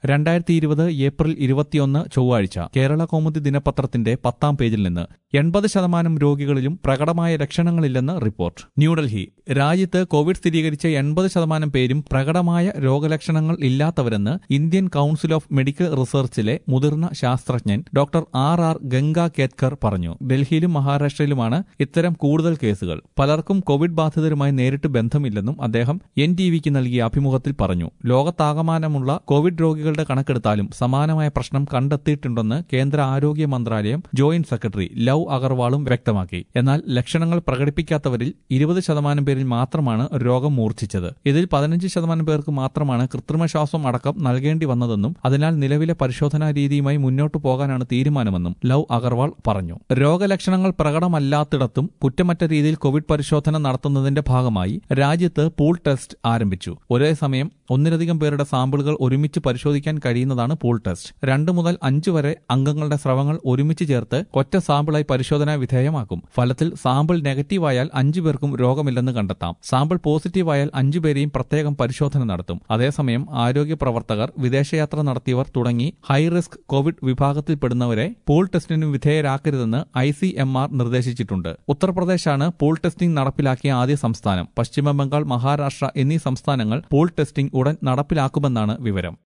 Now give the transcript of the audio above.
രണ്ടായിരത്തി ഇരുപത് ഏപ്രിൽ ഇരുപത്തിയൊന്ന് ചൊവ്വാഴ്ച കേരള കൗമുദി ദിനപത്രത്തിന്റെ പത്താം പേജിൽ നിന്ന് എൺപത് ശതമാനം രോഗികളിലും പ്രകടമായ ലക്ഷണങ്ങളില്ലെന്ന് റിപ്പോർട്ട് ന്യൂഡൽഹി രാജ്യത്ത് കോവിഡ് സ്ഥിരീകരിച്ച എൺപത് ശതമാനം പേരും പ്രകടമായ രോഗലക്ഷണങ്ങൾ ഇല്ലാത്തവരെന്ന് ഇന്ത്യൻ കൌൺസിൽ ഓഫ് മെഡിക്കൽ റിസർച്ചിലെ മുതിർന്ന ശാസ്ത്രജ്ഞൻ doctor R R Gangakhedkar പറഞ്ഞു ഡൽഹിയിലും മഹാരാഷ്ട്രയിലുമാണ് ഇത്തരം കൂടുതൽ കേസുകൾ പലർക്കും കോവിഡ് ബാധിതരുമായി നേരിട്ട് ബന്ധമില്ലെന്നും അദ്ദേഹം എൻ ടി വിക്ക് നൽകിയ അഭിമുഖത്തിൽ പറഞ്ഞു ലോകത്താകമാനമുള്ള കോവിഡ് രോഗികളുടെ കണക്കെടുത്താലും സമാനമായ പ്രശ്നം കണ്ടെത്തിയിട്ടുണ്ടെന്ന് കേന്ദ്ര ആരോഗ്യ മന്ത്രാലയം ജോയിന്റ് സെക്രട്ടറി ലവ് അഗർവാളും വ്യക്തമാക്കി എന്നാൽ ലക്ഷണങ്ങൾ പ്രകടിപ്പിക്കാത്തവരിൽ ഇരുപത് ശതമാനം പേരിൽ മാത്രമാണ് രോഗം മൂർച്ഛിച്ചത് ഇതിൽ പതിനഞ്ച് ശതമാനം പേർക്ക് മാത്രമാണ് കൃത്രിമ ശ്വാസം അടക്കം നൽകേണ്ടി വന്നതെന്നും അതിനാൽ നിലവിലെ പരിശോധനാ രീതിയുമായി മുന്നോട്ടു പോകാനാണ് തീരുമാനമെന്നും ലവ് അഗർവാൾ പറഞ്ഞു രോഗലക്ഷണങ്ങൾ പ്രകടമല്ലാത്തിടത്തും കുറ്റമറ്റ രീതിയിൽ കോവിഡ് പരിശോധന നടത്തുന്നതിന്റെ ഭാഗമായി രാജ്യത്ത് പൂൾ ടെസ്റ്റ് ആരംഭിച്ചു ഒരേ സമയം ഒന്നിലധികം പേരുടെ സാമ്പിളുകൾ ഒരുമിച്ച് പരിശോധിക്കാൻ കഴിയുന്നതാണ് പൂൾ ടെസ്റ്റ് രണ്ട് മുതൽ അഞ്ച് വരെ അംഗങ്ങളുടെ സ്രവങ്ങൾ ഒരുമിച്ച് ചേർത്ത് ഒറ്റ സാമ്പിളായി പരിശോധനാ വിധേയമാക്കും ഫലത്തിൽ സാമ്പിൾ നെഗറ്റീവായാൽ അഞ്ചു പേർക്കും രോഗമില്ലെന്ന് കണ്ടെത്താം സാമ്പിൾ പോസിറ്റീവായാൽ അഞ്ചു പേരെയും പ്രത്യേകം പരിശോധന നടത്തും അതേസമയം ആരോഗ്യ പ്രവർത്തകർ വിദേശയാത്ര നടത്തിയവർ തുടങ്ങി ഹൈ റിസ്ക് കോവിഡ് വിഭാഗത്തിൽപ്പെടുന്നവരെ പൂൾ ടെസ്റ്റിന് വിധേയരാക്കരുതെന്ന് ഐ സി എം ആർ നിർദ്ദേശിച്ചിട്ടുണ്ട് ഉത്തർപ്രദേശാണ് പൂൾ ടെസ്റ്റിംഗ് നടപ്പിലാക്കിയ ആദ്യ സംസ്ഥാനം പശ്ചിമബംഗാൾ മഹാരാഷ്ട്ര എന്നീ സംസ്ഥാനങ്ങൾ പൂൾ ടെസ്റ്റിംഗ് ഉടൻ നടപ്പിലാക്കുമെന്നാണ് വിവരം